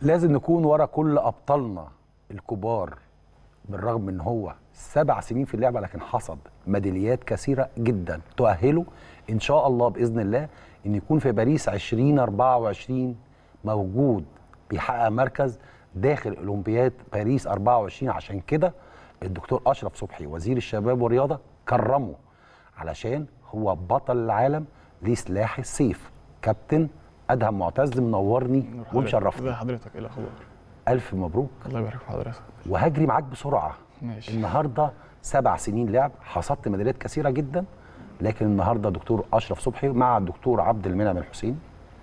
لازم نكون ورا كل ابطالنا الكبار بالرغم ان هو سبع سنين في اللعبه لكن حصد ميداليات كثيره جدا تؤهله ان شاء الله باذن الله ان يكون في باريس 2024 موجود بيحقق مركز داخل اولمبياد باريس 24 عشان كده الدكتور اشرف صبحي وزير الشباب والرياضه كرمه علشان هو بطل العالم لسلاح السيف كابتن ادهم معتز منورني ومشرفني ازي حضرتك ايه الاخبار الف مبروك الله يبارك في حضرتك وهجري معاك بسرعه ماشي النهارده سبع سنين لعب حصدت ميداليات كثيره جدا لكن النهارده دكتور اشرف صبحي مع الدكتور عبد المنعم الحسين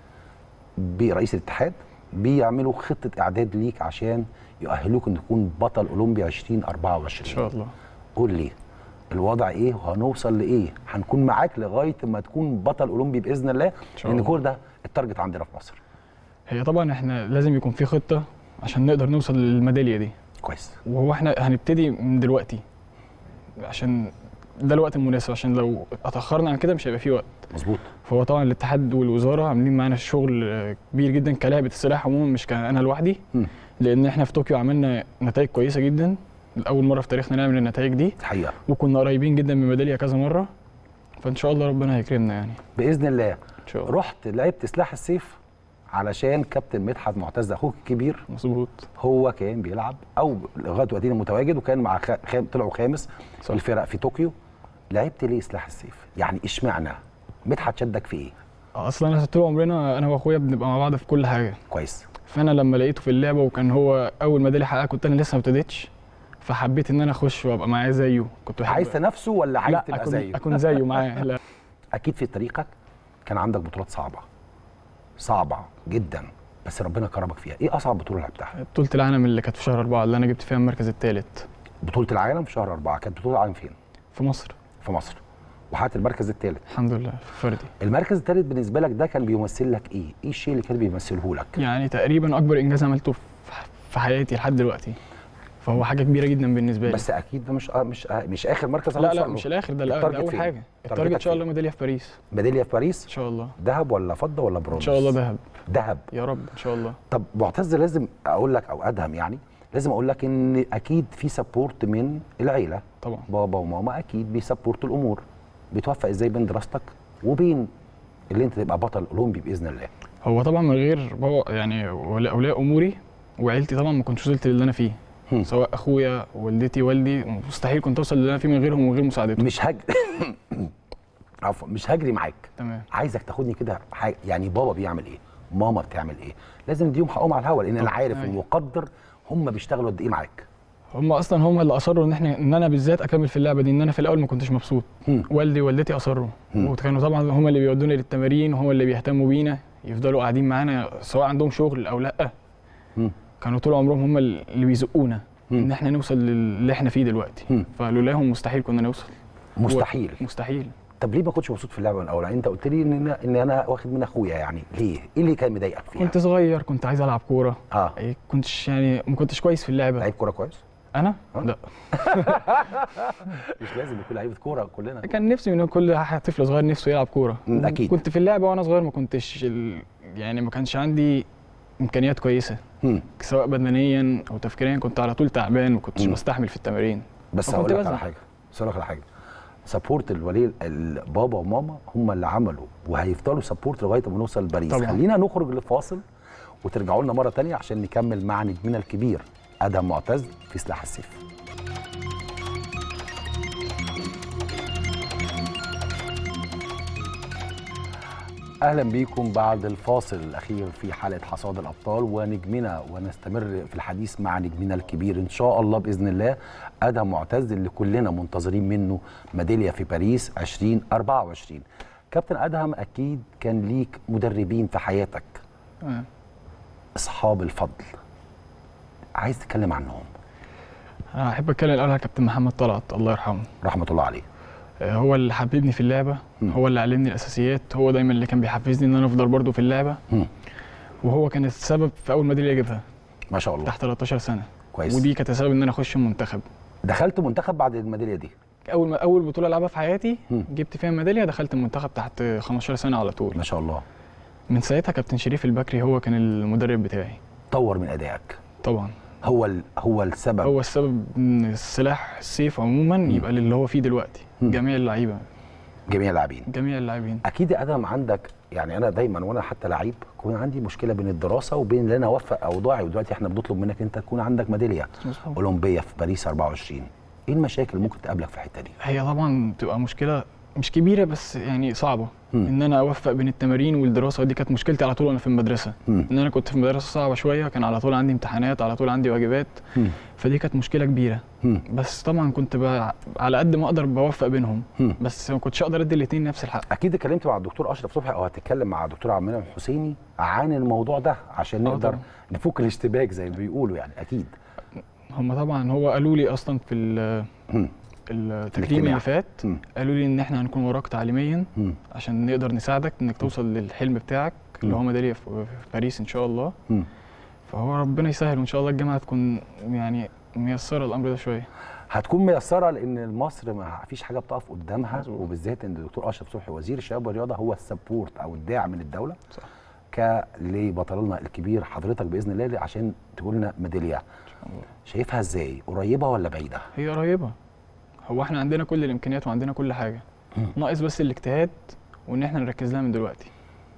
برئيس الاتحاد بيعملوا خطه اعداد ليك عشان يؤهلوك ان تكون بطل اولمبي 2024 ان شاء الله قول لي الوضع ايه وهنوصل لايه هنكون معاك لغايه ما تكون بطل اولمبي باذن الله شاء لان الله. كل ده التارجت عندنا في مصر هي طبعا احنا لازم يكون في خطه عشان نقدر نوصل للميداليه دي كويس وهو احنا هنبتدي من دلوقتي عشان ده الوقت المناسب عشان لو اتاخرنا عن كده مش هيبقى في وقت مظبوط فهو طبعا الاتحاد والوزاره عاملين معانا شغل آه، كبير جدا كلعبه السلاح عموما مش كان انا لوحدي مم. لان احنا في طوكيو عملنا نتائج كويسه جدا لاول مره في تاريخنا نعمل النتائج دي الحقيقه وكنا قريبين جدا من ميداليه كذا مره فان شاء الله ربنا هيكرمنا يعني باذن الله ان شاء الله رحت لعبت سلاح السيف علشان كابتن مدحت معتز اخوك الكبير مظبوط هو كان بيلعب او لغايه وقتنا متواجد وكان مع خ... خام... طلعوا خامس صح. الفرق في طوكيو لعبت ليه سلاح السيف يعني اشمعنى مدحت شدك في ايه اصلا انا طول عمرنا انا واخويا بنبقى مع بعض في كل حاجه كويس فانا لما لقيته في اللعبه وكان هو اول ميداليه حققها كنت انا لسه ما ابتديتش فحبيت ان انا اخش وابقى معاه زيه كنت بحب عايز تنافسه ولا عايز لا تبقى اكون زيه اكون زيه معاه لا اكيد في طريقك كان عندك بطولات صعبه صعبه جدا بس ربنا كرمك فيها ايه اصعب بطوله لعبتها بطوله العالم اللي كانت في شهر أربعة اللي انا جبت فيها المركز الثالث بطوله العالم في شهر أربعة كانت بطوله العالم فين في مصر في مصر وحققت المركز الثالث الحمد لله في فردي المركز الثالث بالنسبه لك ده كان بيمثل لك ايه ايه الشيء اللي كان بيمثله لك يعني تقريبا اكبر انجاز عملته في- في حياتي لحد دلوقتي فهو حاجه كبيره جدا بالنسبه لي بس اكيد ده مش آه مش آه مش اخر مركز لا لا هنوصل له. مش الاخر ده, الأ- التارجت ده اول فين؟ حاجه تارجتك التارجت ان شاء فين؟ الله ميداليه في باريس ميداليه في باريس ان شاء الله ذهب ولا فضه ولا برونز ان شاء الله ذهب ذهب يا رب ان شاء الله طب معتز لازم اقول لك او ادهم يعني لازم اقول لك ان اكيد في سبورت من العيله طبعا بابا وماما اكيد بيسبورتوا الامور بتوفق ازاي بين دراستك وبين اللي انت تبقى بطل اولمبي باذن الله هو طبعا من غير بابا يعني ولا- اولياء اموري وعيلتي طبعا ما كنتش وصلت للي انا فيه هم. سواء اخويا والدتي والدي مستحيل كنت اوصل للي انا فيه من غيرهم ومن غير مساعدتهم مش هج عفوا مش هجري معاك تمام عايزك تاخدني كده حاجه يعني بابا بيعمل ايه ماما بتعمل ايه لازم نديهم حقهم على الهوا لان انا طب، عارف أيوة. ومقدر هم بيشتغلوا قد ايه معاك هم اصلا هم اللي اصروا ان احنا ان انا بالذات اكمل في اللعبه دي ان انا في الاول ما كنتش مبسوط هم. والدي ووالدتي اصروا هم. وكانوا طبعا هم اللي بيودونا للتمارين وهم اللي بيهتموا بينا يفضلوا قاعدين معانا سواء عندهم شغل او لا هم. كانوا طول عمرهم هم اللي بيزقونا هم. ان احنا نوصل للي احنا فيه دلوقتي هم. فلولاهم مستحيل كنا نوصل مستحيل مستحيل طب ليه ما كنتش مبسوط في اللعبه من الاول يعني انت قلت لي ان انا ان انا واخد من اخويا يعني ليه ايه اللي كان مضايقك فيها كنت صغير كنت عايز العب كوره اه إيه، كنتش يعني ما كنتش كويس في اللعبه لعيب كوره كويس انا آه. لا مش لازم يكون لعيبه كوره كلنا كان نفسي ان كل طفل صغير نفسه يلعب كوره مم، أكيد. كنت في اللعبه وانا صغير ما كنتش ال... يعني ما كانش عندي امكانيات كويسه هم. سواء بدنيا او تفكيريا كنت على طول تعبان ما كنتش مم. بستحمل في التمارين بس فكنت هقول لك بزهق. على حاجه بس هقول لك على حاجه سبورت الولي البابا وماما هم اللي عملوا وهيفضلوا سبورت لغايه ما نوصل لباريس طبعا. خلينا نخرج لفاصل وترجعوا لنا مره تانية عشان نكمل مع نجمنا الكبير ادهم معتز في سلاح السيف اهلا بيكم بعد الفاصل الاخير في حلقه حصاد الابطال ونجمنا ونستمر في الحديث مع نجمنا الكبير ان شاء الله باذن الله ادهم معتز اللي كلنا منتظرين منه ميداليه في باريس 2024 كابتن ادهم اكيد كان ليك مدربين في حياتك تمام. اصحاب الفضل عايز تتكلم عنهم انا احب اتكلم الاول على كابتن محمد طلعت الله يرحمه رحمه الله عليه آه، هو اللي حببني في اللعبه مم. هو اللي علمني الاساسيات هو دايما اللي كان بيحفزني ان انا افضل برضه في اللعبه مم. وهو كان السبب في اول ميداليه اجيبها ما شاء الله تحت 13 سنه كويس ودي كانت السبب ان انا اخش المنتخب دخلت منتخب بعد الميداليه دي اول ما اول بطوله العبها في حياتي مم. جبت فيها ميداليه دخلت المنتخب تحت 15 سنه على طول ما شاء الله من ساعتها كابتن شريف البكري هو كان المدرب بتاعي طور من ادائك طبعا هو ال... هو السبب هو السبب ان السلاح السيف عموما يبقى اللي هو فيه دلوقتي مم. جميع اللعيبه جميع اللاعبين جميع اللاعبين اكيد يا ادم عندك يعني انا دايما وانا حتى لعيب يكون عندي مشكله بين الدراسه وبين ان انا اوفق اوضاعي ودلوقتي احنا بنطلب منك انت تكون عندك ميداليه مظبوط. اولمبيه في باريس 24 ايه المشاكل اللي ممكن تقابلك في الحته دي هي طبعا بتبقى مشكله مش كبيره بس يعني صعبه مم. ان انا اوفق بين التمارين والدراسه دي كانت مشكلتي على طول وانا في المدرسه مم. ان انا كنت في مدرسه صعبه شويه كان على طول عندي امتحانات على طول عندي واجبات مم. فدي كانت مشكله كبيره مم. بس طبعا كنت بقى على قد ما اقدر بوفق بينهم مم. بس ما كنتش اقدر ادي الاثنين نفس الحق اكيد اتكلمت مع الدكتور اشرف صبحي او هتتكلم مع الدكتور عبد المنعم الحسيني عن الموضوع ده عشان آه نقدر طبعاً. نفك الاشتباك زي ما بيقولوا يعني اكيد هم طبعا هو قالوا لي اصلا في ال- مم. التكريم الاجتماع. اللي فات مم. قالوا لي ان احنا هنكون وراك تعليميا مم. عشان نقدر نساعدك انك توصل للحلم بتاعك اللي هو ميداليه في في باريس ان شاء الله مم. فهو ربنا يسهل وان شاء الله الجامعه تكون يعني ميسره الامر ده شويه هتكون ميسره لان مصر ما فيش حاجه بتقف قدامها مظبوط. وبالذات ان الدكتور اشرف صبحي وزير الشباب والرياضه هو السبورت او الداعم من الدوله صح ك لبطلنا الكبير حضرتك باذن الله عشان تقول لنا ميداليه شايفها ازاي قريبه ولا بعيده هي قريبه هو احنا عندنا كل الامكانيات وعندنا كل حاجه ناقص بس الاجتهاد وان احنا نركز لها من دلوقتي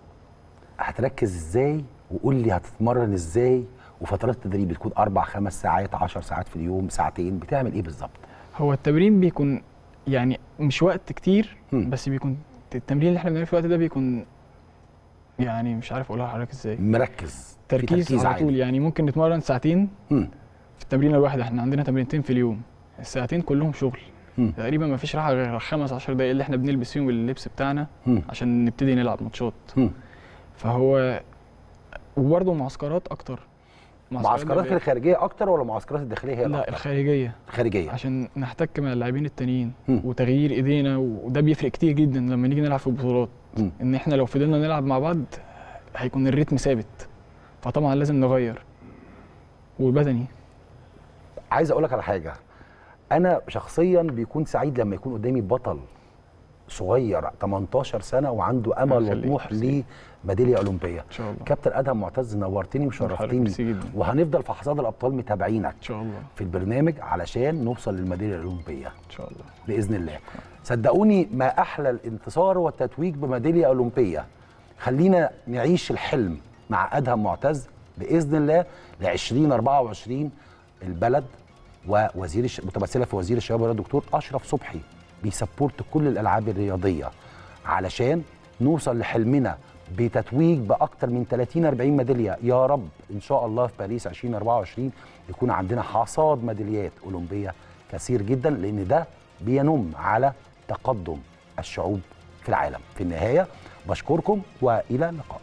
هتركز ازاي وقول لي هتتمرن ازاي وفترات التدريب بتكون اربع خمس ساعات 10 ساعات في اليوم ساعتين بتعمل ايه بالظبط هو التمرين بيكون يعني مش وقت كتير مم. بس بيكون التمرين اللي احنا بنعمله في الوقت ده بيكون يعني مش عارف اقولها لحضرتك ازاي مركز في تركيز على طول عالي. يعني ممكن نتمرن ساعتين مم. في التمرين الواحد احنا عندنا تمرينتين في اليوم الساعتين كلهم شغل مم. تقريبا ما فيش راحه غير خمس عشر دقايق اللي احنا بنلبس فيهم اللبس بتاعنا مم. عشان نبتدي نلعب ماتشات مم. فهو وبرضه معسكرات اكتر معسكرات بيبقى- الخارجيه اكتر ولا معسكرات الداخليه هي لا الاكتر الخارجيه الخارجيه عشان نحتك مع اللاعبين التانيين مم. وتغيير ايدينا وده بيفرق كتير جدا لما نيجي نلعب في البطولات مم. ان احنا لو فضلنا نلعب مع بعض هيكون الريتم ثابت فطبعا لازم نغير والبدني عايز اقول لك على حاجه انا شخصيا بيكون سعيد لما يكون قدامي بطل صغير 18 سنه وعنده امل يخليك. وطموح ميرسي. لميداليه اولمبيه ان شاء الله كابتن ادهم معتز نورتني حضرتك وشرفتني ميرسي جدا وهنفضل في حصاد الابطال متابعينك ان شاء الله في البرنامج علشان نوصل للميداليه الاولمبيه ان شاء الله باذن الله صدقوني ما احلى الانتصار والتتويج بميداليه اولمبيه خلينا نعيش الحلم مع ادهم معتز باذن الله ل 2024 البلد ووزير الش... متمثله في وزير الشباب والرياضه الدكتور اشرف صبحي بيسبورت كل الالعاب الرياضيه علشان نوصل لحلمنا بتتويج باكتر من 30 40 ميداليه يا رب ان شاء الله في باريس 2024 يكون عندنا حصاد ميداليات اولمبيه كثير جدا لان ده بينم على تقدم الشعوب في العالم في النهايه بشكركم والى اللقاء